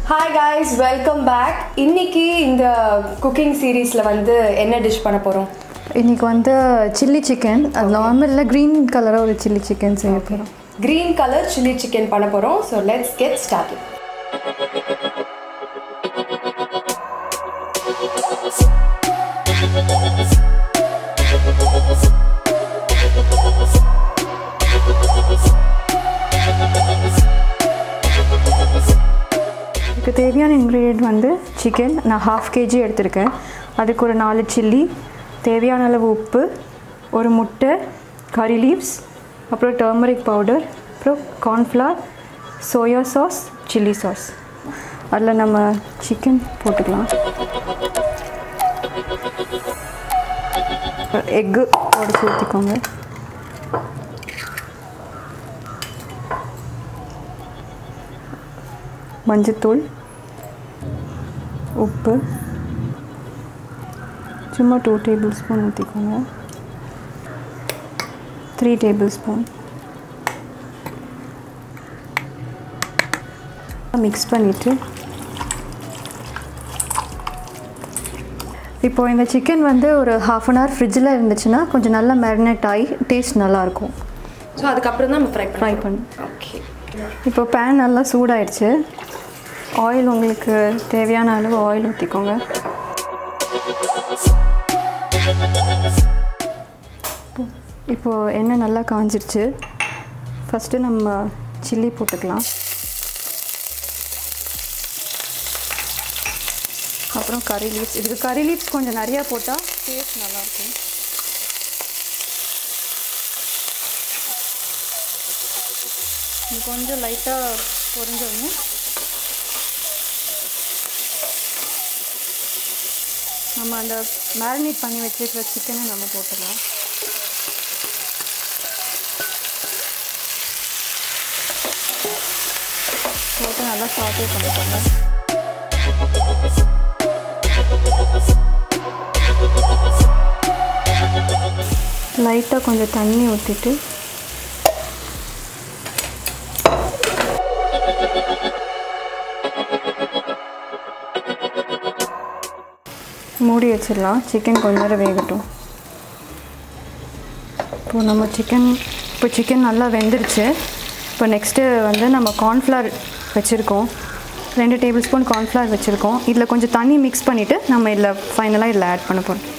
hi guys welcome back இன்னைக்கு இந்த cooking சீரீஸில் வந்து என்ன டிஷ் பண்ண போகிறோம் இன்னைக்கு வந்து சில்லி சிக்கன் அது நார்மலில் க்ரீன் கலராக ஒரு சில்லி சிக்கன் செய்ய போகிறோம் க்ரீன் கலர் சில்லி சிக்கன் பண்ண போகிறோம் ஸோ லெட்ஸ் கெட் ஸ்டார்டட் இதுக்கு தேவையான இன்க்ரீடியன்ட் வந்து சிக்கன் நான் ஹாஃப் கேஜி எடுத்திருக்கேன் அதுக்கு ஒரு நாலு சில்லி தேவையான அளவு உப்பு ஒரு முட்டை கறி லீவ்ஸ் அப்புறம் டர்மரிக் பவுடர் அப்புறம் cornflour soya sauce chilli sauce அதில் நம்ம சிக்கன் போட்டுக்கலாம் எக்கு உடச்சி ஊற்றிக்கோங்க மஞ்சத்தூள் உப்பு சும்மா டூ டேபிள் ஸ்பூன் ஊற்றிக்கோங்க த்ரீ டேபிள் ஸ்பூன் மிக்ஸ் பண்ணிவிட்டு இப்போ இந்த சிக்கன் வந்து ஒரு ஹாஃப் அன் ஹவர் ஃப்ரிட்ஜில் இருந்துச்சுன்னா கொஞ்சம் நல்லா மேரினேட் ஆகி டேஸ்ட் நல்லாயிருக்கும் ஸோ அதுக்கப்புறம் தான் நம்ம ஃப்ரை ஃப்ரை பண்ண பண்ணு ஓகே இப்போ பேன் நல்லா சூடாயிடுச்சு ஆயில் உங்களுக்கு தேவையான அளவு ஆயில் ஊற்றிக்கோங்க இப்போது எண்ணெய் நல்லா காஞ்சிருச்சு ஃபஸ்ட்டு நம்ம சில்லி போட்டுக்கலாம் அப்புறம் கறி லீவ்ஸ் இதுக்கு கறி லீவ்ஸ் கொஞ்சம் நிறையா போட்டால் டேஸ்ட் நல்லாயிருக்கும் இது கொஞ்சம் லைட்டாக பொரிஞ்சோடனே நம்ம அந்த மேரினேட் பண்ணி வச்சிருக்கிற சிக்கனை நம்ம போட்டுடலாம் போட்டு நல்லா சாட்டே பண்ணிக்கோங்க லைட்டாக கொஞ்சம் தண்ணி ஊற்றிட்டு மூடி வச்சிடலாம் சிக்கன் கொஞ்ச நேரம் வேகட்டும் இப்போ நம்ம சிக்கன் இப்போ சிக்கன் நல்லா வெந்துருச்சு இப்போ நெக்ஸ்ட்டு வந்து நம்ம கார்ன்ஃப்ளவர் வச்சுருக்கோம் ரெண்டு டேபிள் ஸ்பூன் கார்ன்ஃப்ளவர் வச்சுருக்கோம் இதில் கொஞ்சம் தண்ணி மிக்ஸ் பண்ணிவிட்டு நம்ம இதில் ஃபைனலாக இதில் ஆட் பண்ண போகிறோம்